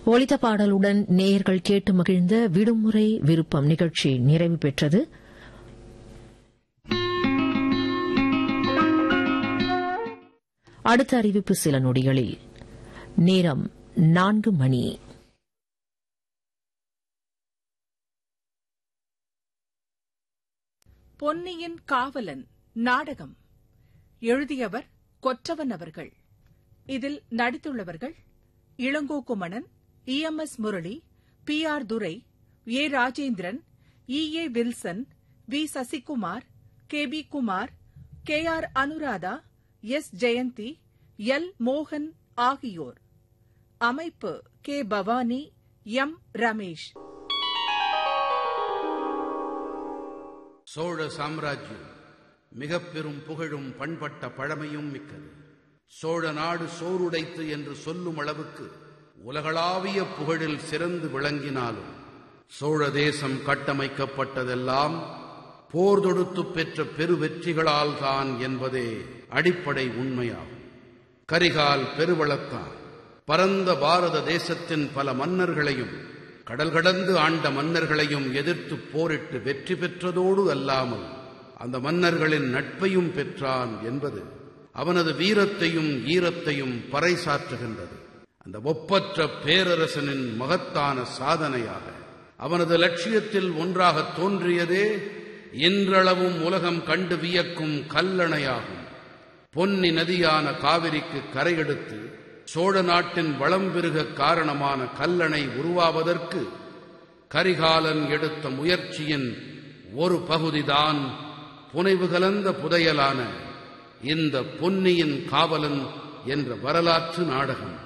ஒலித்த பாடலுடன் நேயர்கள் கேட்டு மகிழ்ந்த விடுமுறை விருப்பம் நிகழ்ச்சி நிறைவு பெற்றது அடுத்த அறிவிப்பு சில நொடிகளில் நேரம் நான்கு மணி பொன்னியின் காவலன் நாடகம் எழுதியவர் கொற்றவன் அவர்கள் இதில் நடித்துள்ளவர்கள் Ilangokumanan E M S Murali P R Durai A Rajendran E A Wilson V Sasikumar K P Kumar K R Anuradha S Jayanthi L மோகன் ஆகியோர் அமைப்பு கே பவானி எம் ரமேஷ் சோழ சாம்ராஜ்யம் மிக பெரும் புகழும் பண்பட்ட பழமையும் மிக்கது சோழ நாடு சோறுடைத்து என்று சொல்லும் அளவுக்கு உலகளாவிய புகழில் சிறந்து விளங்கினாலும் சோழ தேசம் கட்டமைக்கப்பட்டதெல்லாம் போர் தொடுத்து பெற்ற பெருவெற்றிகளால் தான் என்பதே அடிப்படை உண்மையாகும் கரிகால் பெருவளத்தான் பரந்த பாரத தேசத்தின் பல மன்னர்களையும் கடல் கடந்து ஆண்ட மன்னர்களையும் எதிர்த்து போரிட்டு வெற்றி பெற்றதோடு அல்லாமல் அந்த மன்னர்களின் நட்பையும் பெற்றான் என்பது அவனது வீரத்தையும் ஈரத்தையும் பறைசாற்றுகின்றது அந்த ஒப்பற்ற பேரரசனின் மகத்தான சாதனையாக அவனது லட்சியத்தில் ஒன்றாக தோன்றியதே இன்றளவும் உலகம் கண்டு வியக்கும் கல்லணையாகும் பொன்னி நதியான காவிரிக்கு கரையெடுத்து சோழ நாட்டின் வளம் பெருக காரணமான கல்லணை உருவாவதற்கு கரிகாலன் எடுத்த முயற்சியின் ஒரு பகுதிதான் புனைவு கலந்த புதையலான இந்த பொன்னியின் காவலன் என்ற வரலாற்று நாடகம்